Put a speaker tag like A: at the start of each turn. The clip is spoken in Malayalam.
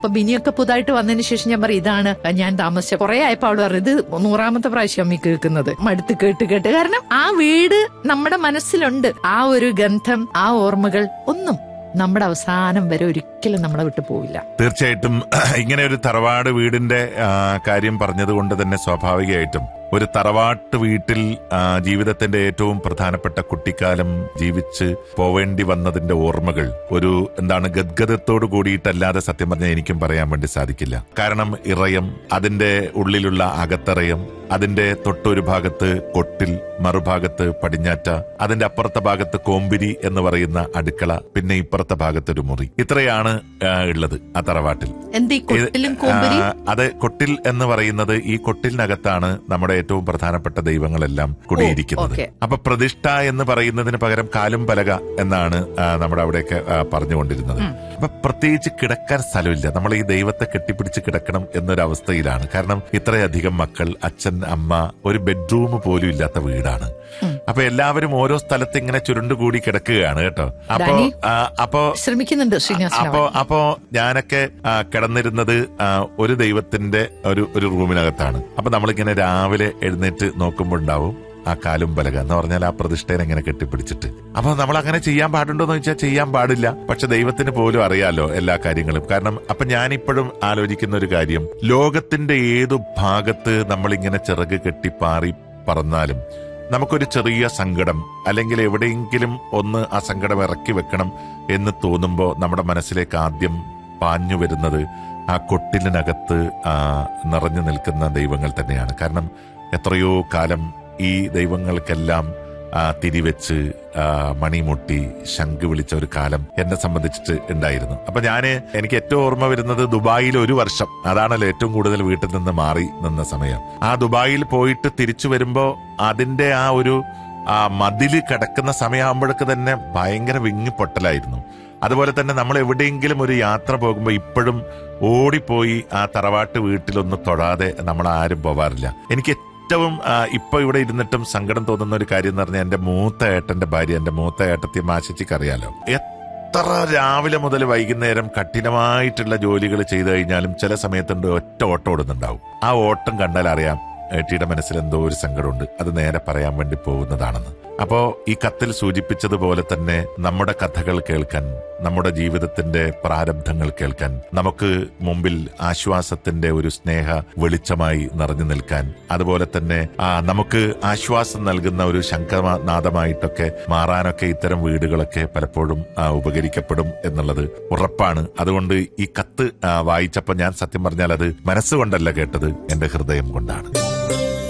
A: അപ്പൊ ബിനിയൊക്കെ പുതുതായിട്ട് വന്നതിന് ശേഷം ഞാൻ പറയും ഇതാണ് ഞാൻ താമസിച്ച കുറെ ആയപ്പോ അവള് പറഞ്ഞു ഇത് നൂറാമത്തെ പ്രാവശ്യം അമ്മി കേൾക്കുന്നത് മടുത്ത് കേട്ട് കേട്ട് കാരണം ആ വീട് നമ്മുടെ മനസ്സിലുണ്ട് ആ ഒരു ഗന്ധം ആ ഓർമ്മകൾ ഒന്നും നമ്മുടെ അവസാനം വരെ ഒരിക്കലും നമ്മളെ വിട്ടു പോവില്ല
B: തീർച്ചയായിട്ടും ഇങ്ങനെ ഒരു തറവാട് വീടിന്റെ ആ, കാര്യം പറഞ്ഞതുകൊണ്ട് തന്നെ സ്വാഭാവികമായിട്ടും ഒരു തറവാട്ട് വീട്ടിൽ ആ, ജീവിതത്തിന്റെ ഏറ്റവും പ്രധാനപ്പെട്ട കുട്ടിക്കാലം ജീവിച്ച് പോവേണ്ടി വന്നതിന്റെ ഓർമ്മകൾ ഒരു എന്താണ് ഗദ്ഗതത്തോട് കൂടിയിട്ടല്ലാതെ സത്യം പറഞ്ഞാൽ എനിക്കും പറയാൻ വേണ്ടി സാധിക്കില്ല കാരണം ഇറയം അതിന്റെ ഉള്ളിലുള്ള അകത്തറയം അതിന്റെ തൊട്ടൊരു ഭാഗത്ത് കൊട്ടിൽ മറുഭാഗത്ത് പടിഞ്ഞാറ്റ അതിന്റെ അപ്പുറത്തെ ഭാഗത്ത് കോമ്പിരി എന്ന് പറയുന്ന അടുക്കള പിന്നെ ഇപ്പുറത്തെ ഭാഗത്ത് ഒരു മുറി ഇത്രയാണ് ആ, ഉള്ളത് ആ തറവാട്ടിൽ
A: എന്ത് ഈ കൊട്ടിലും കോമ്പരി
B: ആ, അത് കൊട്ടിൽ എന്ന് പറയുന്നത് ഈ കൊട്ടിലിനകത്താണ് നമ്മുടെ ഏറ്റവും പ്രധാനപ്പെട്ട ദൈവങ്ങളെല്ലാം കുടിയിരിക്കുന്നത്
A: ഓക്കേ.
B: അപ്പൊ പ്രതിഷ്ഠ എന്ന് പറയുന്നതിന് പകരം കാലും പലക എന്നാണ് ആ, നമ്മുടെ അവിടെയൊക്കെ ആ, പറഞ്ഞുകൊണ്ടിരുന്നത് അപ്പൊ പ്രത്യേകിച്ച് കിടക്കാൻ സ്ഥലമില്ല നമ്മൾ ഈ ദൈവത്തെ കെട്ടിപ്പിടിച്ച് കിടക്കണം എന്നൊരവസ്ഥയിലാണ് കാരണം ഇത്രയധികം മക്കൾ അച്ഛൻ അമ്മ ഒരു ബെഡ്റൂം പോലും ഇല്ലാത്ത വീടാണ് അപ്പൊ എല്ലാവരും ഓരോ സ്ഥലത്ത് ഇങ്ങനെ ചുരുണ്ടുകൂടി കിടക്കുകയാണ് കേട്ടോ അപ്പോ
A: ഡാനി?
B: ആ, അപ്പോ
A: ശ്രമിക്കുന്നുണ്ട് ശ്രീനിവാസൻ
B: അപ്പോ അപ്പോ ഞാനൊക്കെ ആ, കിടന്നിരുന്നത് ആ, ഒരു ദൈവത്തിന്റെ ഒരു ഒരു റൂമിനകത്താണ് അപ്പൊ നമ്മളിങ്ങനെ രാവിലെ എഴുന്നേറ്റ് നോക്കുമ്പോൾ ഉണ്ടാവും ആ കാലും പലക എന്ന് പറഞ്ഞാൽ ആ പ്രതിഷ്ഠേനെ ഇങ്ങനെ കെട്ടിപ്പിടിച്ചിട്ട് അപ്പൊ നമ്മൾ അങ്ങനെ ചെയ്യാൻ പാടുണ്ടോ എന്ന് ചോദിച്ചാൽ ചെയ്യാൻ പാടില്ല പക്ഷെ ദൈവത്തിന് പോലും അറിയാലോ എല്ലാ കാര്യങ്ങളും കാരണം അപ്പൊ ഞാനിപ്പോഴും ആലോചിക്കുന്ന ഒരു കാര്യം ലോകത്തിന്റെ ഏതു ഭാഗത്ത് നമ്മളിങ്ങനെ ചിറക് കെട്ടി പാറി പറന്നാലും നമുക്കൊരു ചെറിയ സങ്കടം അല്ലെങ്കിൽ എവിടെയെങ്കിലും ഒന്ന് ആ സങ്കടം ഇറക്കി വെക്കണം എന്ന് തോന്നുമ്പോൾ നമ്മുടെ മനസ്സിലേക്ക് ആദ്യം പാഞ്ഞു വരുന്നത് ആ കൊട്ടിലിനകത്ത് ആ നിറഞ്ഞു നിൽക്കുന്ന ദൈവങ്ങൾ തന്നെയാണ് കാരണം എത്രയോ കാലം ഈ ദൈവങ്ങൾക്കെല്ലാം ആ, തിരിവെച്ച് ആ, മണിമുട്ടി ശംഖ് വിളിച്ച ഒരു കാലം എന്നെ സംബന്ധിച്ചിട്ട് ഉണ്ടായിരുന്നു അപ്പൊ ഞാന് എനിക്ക് ഏറ്റവും ഓർമ്മ വരുന്നത് ദുബായിൽ ഒരു വർഷം അതാണല്ലോ ഏറ്റവും കൂടുതൽ വീട്ടിൽ നിന്ന് മാറി നിന്ന സമയം ആ ദുബായിൽ പോയിട്ട് തിരിച്ചു വരുമ്പോ അതിന്റെ ആ ഒരു ആ മതില് കിടക്കുന്ന സമയമാകുമ്പോഴൊക്കെ തന്നെ ഭയങ്കര വിങ്ങി പൊട്ടലായിരുന്നു അതുപോലെ തന്നെ നമ്മൾ എവിടെയെങ്കിലും ഒരു യാത്ര പോകുമ്പോൾ ഇപ്പോഴും ഓടിപ്പോയി ആ തറവാട്ട് വീട്ടിലൊന്ന് തൊഴാതെ നമ്മൾ ആരും പോവാറില്ല എനിക്ക് ഏറ്റവും ആ, ഇപ്പൊ ഇവിടെ ഇരുന്നിട്ടും സങ്കടം തോന്നുന്ന ഒരു കാര്യം എന്ന് പറഞ്ഞാൽ എന്റെ മൂത്ത ഏട്ടന്റെ ഭാര്യ എന്റെ മൂത്ത ഏട്ടത്തി മാശിച്ചിക്ക് അറിയാലോ എത്ര രാവിലെ മുതൽ വൈകുന്നേരം കഠിനമായിട്ടുള്ള ജോലികൾ ചെയ്തു കഴിഞ്ഞാലും ചില സമയത്തുണ്ട് ഒറ്റ ഓട്ടം ഓടുന്നുണ്ടാവും ആ ഓട്ടം കണ്ടാൽ അറിയാം ഏട്ടിയുടെ മനസ്സിൽ എന്തോ ഒരു സങ്കടമുണ്ട് അത് നേരെ പറയാൻ വേണ്ടി പോകുന്നതാണെന്ന് അപ്പോ ഈ കത്തിൽ സൂചിപ്പിച്ചതുപോലെ തന്നെ നമ്മുടെ കഥകൾ കേൾക്കാൻ നമ്മുടെ ജീവിതത്തിന്റെ പ്രാരബ്ധങ്ങൾ കേൾക്കാൻ നമുക്ക് മുമ്പിൽ ആശ്വാസത്തിന്റെ ഒരു സ്നേഹ വെളിച്ചമായി നിറഞ്ഞു നിൽക്കാൻ അതുപോലെ തന്നെ ആ നമുക്ക് ആശ്വാസം നൽകുന്ന ഒരു ശംഖനാദമായിട്ടൊക്കെ മാറാനൊക്കെ ഇത്തരം വീടുകളൊക്കെ പലപ്പോഴും ആ, ഉപകരിക്കപ്പെടും എന്നുള്ളത് ഉറപ്പാണ് അതുകൊണ്ട് ഈ കത്ത് ആ, വായിച്ചപ്പോൾ ഞാൻ സത്യം പറഞ്ഞാൽ അത് മനസ്സുകൊണ്ടല്ല കേട്ടത് എന്റെ ഹൃദയം കൊണ്ടാണ്